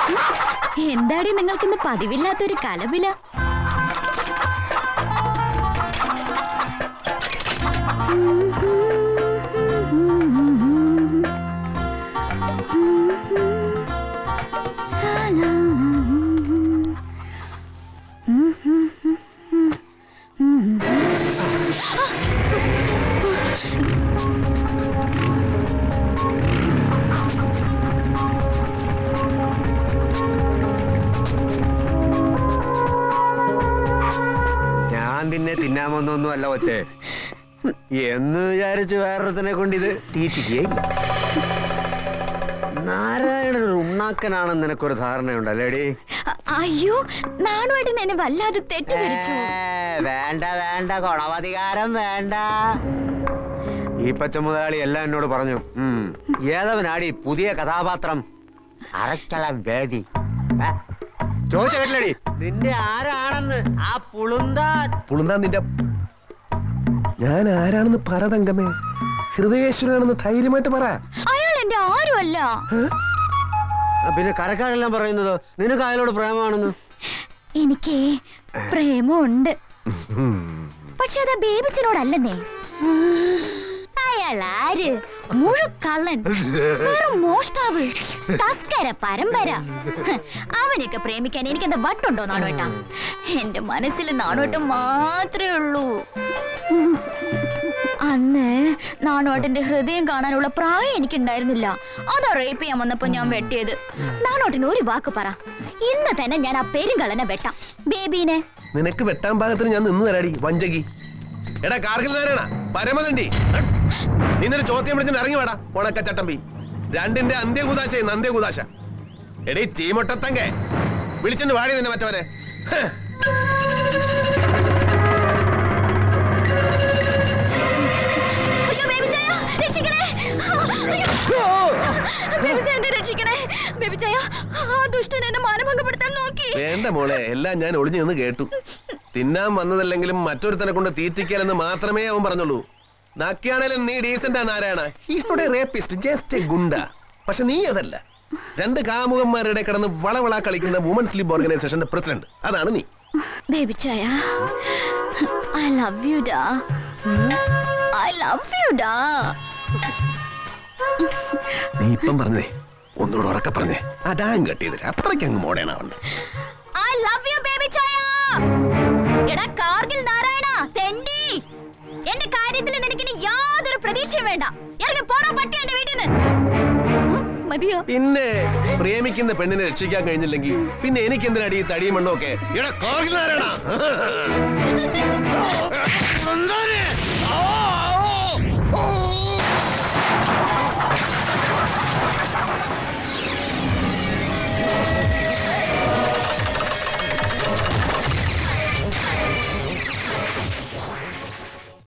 എന്താടി നിങ്ങൾക്കിന്ന് പതിവില്ലാത്തൊരു കലപില ഞാൻ നിന്നെ തിന്നാൻ വന്നൊന്നും അല്ല കൊച്ചേ എന്ന് വിചാരിച്ച് വേറൊരുത്തനെ കൊണ്ട് ഇത് തീറ്റിക്കുകയില്ല നാരായണൻ ഒരു ഉണ്ണാക്കനാണെന്ന് നിനക്കൊരു ധാരണയുണ്ടല്ലേടി അ- അയ്യോ നാണുവേട്ടൻ എന്നെ വല്ലാതെ തെറ്റിദ്ധരിച്ചു ഏ, വേണ്ട വേണ്ട ഗുണവധികാരം വേണ്ട ഈ പച്ച മുതലാളി എല്ലാം എന്നോട് പറഞ്ഞു ഉം. ഏതവനാടി പുതിയ കഥാപാത്രം അരക്കളം വേദി ഏ? ചോദിച്ച കേട്ടില്ലടി നിന്റെ ആരാണെന്ന് ആ പുളുന്താ പുളുന്താ നിന്റെ ഞാൻ ആരാണെന്ന് പറ തങ്കമേ ഹൃദയേശ്വരനാണെന്ന് ധൈര്യമായിട്ട് പറ അയാൾ എന്റെ ആരുമല്ല ആ, പിന്നെ കരക്കാരെല്ലാം പറയുന്നത് നിനക്ക് അയാളോട് പ്രേമമാണെന്ന് എനിക്ക് പ്രേമമുണ്ട് പക്ഷെ അത് ബേബിച്ചനോടല്ലെന്നേ അയാൾ ആര് മുഴുക്കള്ളൻ വെറും മോഷ്ടാവ് തസ്കര പരമ്പര ഹ്, അവനെയൊക്കെ പ്രേമിക്കാൻ എനിക്ക് എന്താ വട്ടുണ്ടോ നാണോട്ടാ എന്റെ മനസ്സിൽ നാണോട്ടം മാത്രമേ ഉള്ളൂ അന്ന് നാണോട്ടന്റെ ഹൃദയം കാണാനുള്ള പ്രായം എനിക്കുണ്ടായിരുന്നില്ല അതാ റേപ്പ് ചെയ്യാൻ വന്നപ്പോ ഞാൻ വെട്ടിയത് നാണോട്ടിന് ഒരു വാക്ക് പറ ഇന്ന് തന്നെ ഞാൻ ആ പെരുങ്കളനെ വെട്ടാം ബേബീനെ നിനക്ക് വെട്ടാൻ പാകത്തിന് ഞാൻ നിന്ന് തരാടി വഞ്ചകി എടാ കാർഗിൽ നാരായണ പരമതണ്ടി നിന്നൊരു ചോദ്യം വിളിച്ചിട്ട് ഇറങ്ങി വേടാ ഉണക്ക ചട്ടമ്പി രണ്ടിന്റെ അന്ത്യകുദാശ അന്ത്യകുദാശ എടീ ചീമൊട്ടത്തങ്ക വിളിച്ചിട്ട് വാടി നിന്നെ മറ്റവരെ ഹ്. അയ്യോ ബേബിച്ചായ രക്ഷിക്കണേ അയ്യോ ബേബിച്ചായ എന്നെ രക്ഷിക്കണേ ബേബിച്ചായ ആ ദുഷ്ടൻ എന്നെ മാനഭംഗപ്പെടുത്താൻ നോക്കി വേണ്ട മോളെ എല്ലാം ഞാൻ ഒളിഞ്ഞു നിന്ന് കേട്ടു തിന്നാൻ വന്നതല്ലെങ്കിലും മറ്റൊരുത്തനെ കൊണ്ട് തീറ്റിക്കാലെന്ന് മാത്രമേ അവൻ പറഞ്ഞുള്ളൂ നക്കിയാണേലും നീ decent Narayana is rapist just a goonda പക്ഷെ നീ അതല്ല രണ്ട് കാമുകന്മാരുടെ കിടന്ന് വളവള കളിക്കുന്ന വുമൻസ് ലീഗ് ഓർഗനൈസേഷന്റെ പ്രസിഡന്റ് അതാണ് നീ ബേബിച്ചായ ഐ ലവ് യു ഡാ ഐ ലവ് യു ഡാ നീ ഇപ്പം പറഞ്ഞേ ഒന്നുകൂടെ ഉറക്കെ പറഞ്ഞേ അടാൻ കെട്ടിയതില്ല അത്രയ്ക്ക് അങ്ങ് മോഡേണാവണ്ട ഐ ലവ് യു ബേബിച്ചായ എടാ കാർഗിൽ നാരായണ തെണ്ടി എന്റെ കാര്യത്തിൽ നിനക്കിനി യാതൊരു പ്രതീക്ഷയും വേണ്ട ഇറങ്ങി പോടാ പട്ടി എന്റെ വീട്ടിൽ നിന്ന് മതിയോ പിന്നെ പ്രേമിക്കുന്ന പെണ്ണിനെ രക്ഷിക്കാൻ കഴിഞ്ഞില്ലെങ്കിൽ പിന്നെ എനിക്ക് എന്തിനാടി ഈ തടിയും മണ്ണും ഒക്കെ ഇവിടെ കോർഗിൽ നാരായണ സുന്ദരി